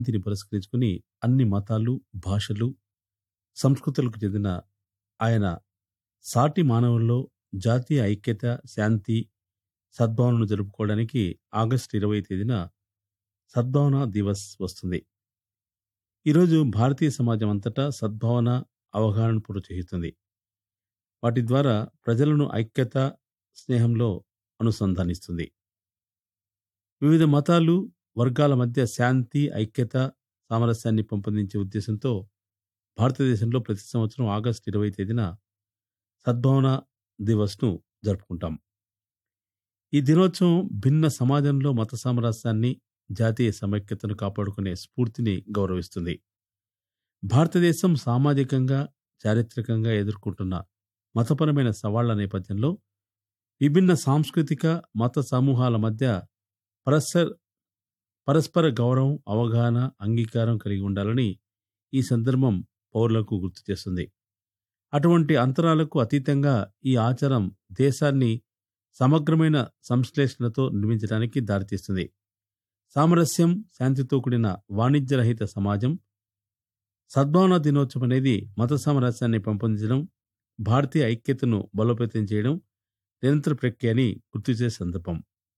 దీన్ని పురస్కరించుకుని అన్ని మతాలు భాషలు సంస్కృతులకు చెందిన ఆయన సాటి మానవుల్లో జాతీయ ఐక్యత శాంతి సద్భావనను జరుపుకోవడానికి ఆగస్టు ఇరవై తేదీన సద్భావన దివస్ వస్తుంది ఈరోజు భారతీయ సమాజం అంతటా సద్భావన అవగాహనను ప్రోత్సహిస్తుంది వాటి ద్వారా ప్రజలను ఐక్యత స్నేహంలో అనుసంధానిస్తుంది వివిధ మతాలు వర్గాల మధ్య శాంతి ఐక్యత సామరస్యాన్ని పెంపొందించే ఉద్దేశంతో భారతదేశంలో ప్రతి సంవత్సరం ఆగస్టు ఇరవై తేదీన సద్భావన దివస్ను జరుపుకుంటాం ఈ దినోత్సవం భిన్న సమాజంలో మత సామరస్యాన్ని జాతీయ సమైక్యతను కాపాడుకునే స్ఫూర్తిని గౌరవిస్తుంది భారతదేశం సామాజికంగా చారిత్రకంగా ఎదుర్కొంటున్న మతపరమైన సవాళ్ల నేపథ్యంలో విభిన్న సాంస్కృతిక మత సమూహాల మధ్య పరస్పర పరస్పర గౌరవం అవగాహన అంగీకారం కలిగి ఉండాలని ఈ సందర్భం పౌరులకు గుర్తు చేస్తుంది అటువంటి అంతరాలకు అతీతంగా ఈ ఆచారం దేశాన్ని సమగ్రమైన సంశ్లేషణతో నిర్మించడానికి దారితీస్తుంది సామరస్యం శాంతితో కూడిన వాణిజ్యరహిత సమాజం సద్భావన దినోత్సవం అనేది మత సామరస్యాన్ని పెంపొందించడం భారతీయ ఐక్యతను బలోపేతం చేయడం నిరంతర ప్రక్రియ అని గుర్తు చేసే సందర్భం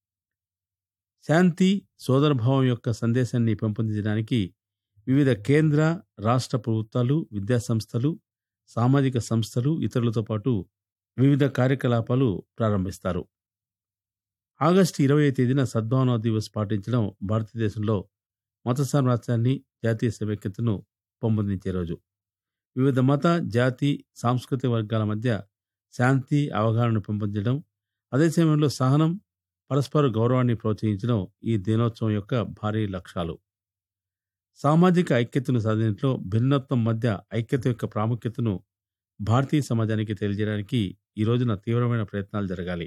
శాంతి సోదరభావం యొక్క సందేశాన్ని పెంపొందించడానికి వివిధ కేంద్ర రాష్ట్ర ప్రభుత్వాలు విద్యాసంస్థలు సామాజిక సంస్థలు ఇతరులతో పాటు వివిధ కార్యకలాపాలు ప్రారంభిస్తారు ఆగస్టు ఇరవై తేదీన సద్భావనా దివస్ పాటించడం భారతదేశంలో మత సామరాజ్యాన్ని జాతీయ సమైక్యతను పెంపొందించే రోజు వివిధ మత జాతి సాంస్కృతిక వర్గాల మధ్య శాంతి అవగాహనను పెంపొందడం అదే సమయంలో సహనం పరస్పర గౌరవాన్ని ప్రోత్సహించడం ఈ దినోత్సవం యొక్క భారీ లక్ష్యాలు సామాజిక ఐక్యతను సాధించడంలో భిన్నత్వం మధ్య ఐక్యత యొక్క ప్రాముఖ్యతను భారతీయ సమాజానికి తెలియజేయడానికి ఈ రోజున తీవ్రమైన ప్రయత్నాలు జరగాలి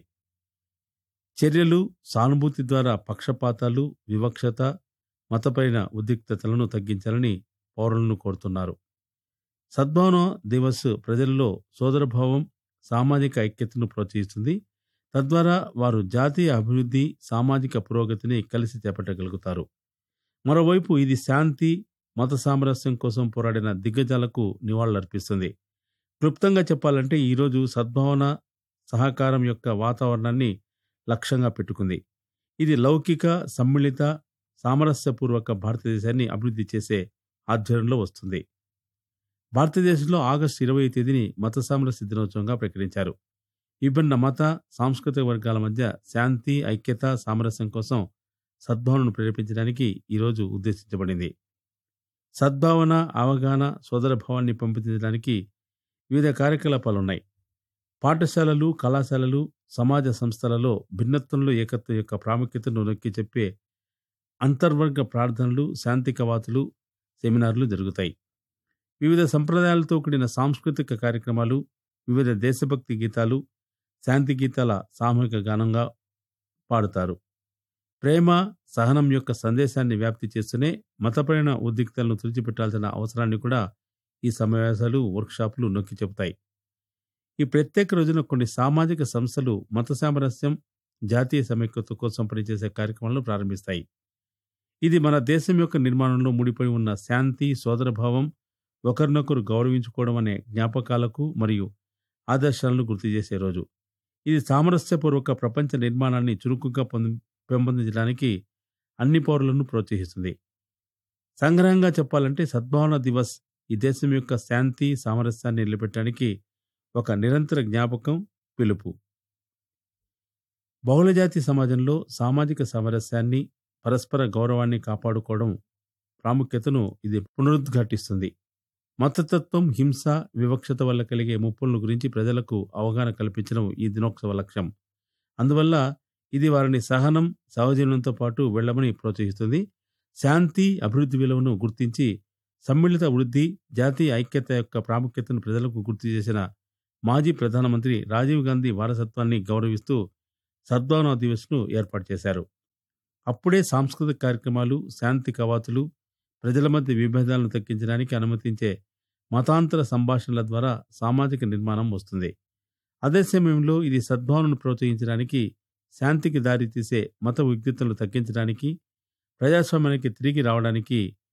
చర్యలు సానుభూతి ద్వారా పక్షపాతాలు వివక్షత మతపైన ఉద్రిక్తతలను తగ్గించాలని పౌరులను కోరుతున్నారు సద్భావన దివస్ ప్రజల్లో సోదరభావం సామాజిక ఐక్యతను ప్రోత్సహిస్తుంది తద్వారా వారు జాతీయ అభివృద్ధి సామాజిక పురోగతిని కలిసి చేపట్టగలుగుతారు మరోవైపు ఇది శాంతి మత సామరస్యం కోసం పోరాడిన దిగ్గజాలకు నివాళులర్పిస్తుంది క్లుప్తంగా చెప్పాలంటే ఈరోజు సద్భావన సహకారం యొక్క వాతావరణాన్ని లక్ష్యంగా పెట్టుకుంది ఇది లౌకిక సమ్మిళిత సామరస్యపూర్వక భారతదేశాన్ని అభివృద్ధి చేసే ఆధ్వర్యంలో వస్తుంది భారతదేశంలో ఆగస్టు ఇరవై తేదీని మత సామరస్య దినోత్సవంగా ప్రకటించారు విభిన్న మత సాంస్కృతిక వర్గాల మధ్య శాంతి ఐక్యత సామరస్యం కోసం సద్భావనను ప్రేరేపించడానికి ఈరోజు ఉద్దేశించబడింది సద్భావన అవగాహన సోదరభావాన్ని పెంపొందించడానికి వివిధ కార్యకలాపాలు ఉన్నాయి పాఠశాలలు కళాశాలలు సమాజ సంస్థలలో భిన్నత్వంలో ఏకత్వం యొక్క ప్రాముఖ్యతను నొక్కి చెప్పే అంతర్వర్గ ప్రార్థనలు శాంతి కవాతులు సెమినార్లు జరుగుతాయి వివిధ సంప్రదాయాలతో కూడిన సాంస్కృతిక కార్యక్రమాలు వివిధ దేశభక్తి గీతాలు శాంతి గీతాల సామూహిక గానంగా పాడుతారు ప్రేమ సహనం యొక్క సందేశాన్ని వ్యాప్తి చేస్తూనే మతపరమైన ఉద్రిక్తలను తుడిచిపెట్టాల్సిన అవసరాన్ని కూడా ఈ సమావేశాలు వర్క్షాపులు నొక్కి చెబుతాయి ఈ ప్రత్యేక రోజున కొన్ని సామాజిక సంస్థలు మత సామరస్యం జాతీయ సమైక్యత కోసం పనిచేసే కార్యక్రమాలను ప్రారంభిస్తాయి ఇది మన దేశం యొక్క నిర్మాణంలో ముడిపడి ఉన్న శాంతి సోదరభావం ఒకరినొకరు గౌరవించుకోవడం అనే జ్ఞాపకాలకు మరియు ఆదర్శాలను గుర్తు చేసే రోజు ఇది సామరస్యపూర్వక ప్రపంచ నిర్మాణాన్ని చురుకుగా పొంది పెంపొందించడానికి అన్ని పౌరులను ప్రోత్సహిస్తుంది సంగ్రహంగా చెప్పాలంటే సద్భావన దివస్ ఈ దేశం యొక్క శాంతి సామరస్యాన్ని నిలబెట్టడానికి ఒక నిరంతర జ్ఞాపకం పిలుపు బహుళజాతి సమాజంలో సామాజిక సామరస్యాన్ని పరస్పర గౌరవాన్ని కాపాడుకోవడం ప్రాముఖ్యతను ఇది పునరుద్ఘాటిస్తుంది మతతత్వం హింస వివక్షత వల్ల కలిగే ముప్పులను గురించి ప్రజలకు అవగాహన కల్పించడం ఈ దినోత్సవ లక్ష్యం అందువల్ల ఇది వారిని సహనం సహజీవనంతో పాటు వెళ్లమని ప్రోత్సహిస్తుంది శాంతి అభివృద్ధి విలువను గుర్తించి సమ్మిళిత వృద్ధి జాతీయ ఐక్యత యొక్క ప్రాముఖ్యతను ప్రజలకు గుర్తు చేసిన మాజీ ప్రధానమంత్రి రాజీవ్ గాంధీ వారసత్వాన్ని గౌరవిస్తూ సద్భావన దివస్ను ఏర్పాటు చేశారు అప్పుడే సాంస్కృతిక కార్యక్రమాలు శాంతి కవాతులు ప్రజల మధ్య విభేదాలను తగ్గించడానికి అనుమతించే మతాంతర సంభాషణల ద్వారా సామాజిక నిర్మాణం వస్తుంది అదే సమయంలో ఇది సద్భావనను ప్రోత్సహించడానికి శాంతికి దారితీసే మత ఉద్రిక్తలను తగ్గించడానికి ప్రజాస్వామ్యానికి తిరిగి రావడానికి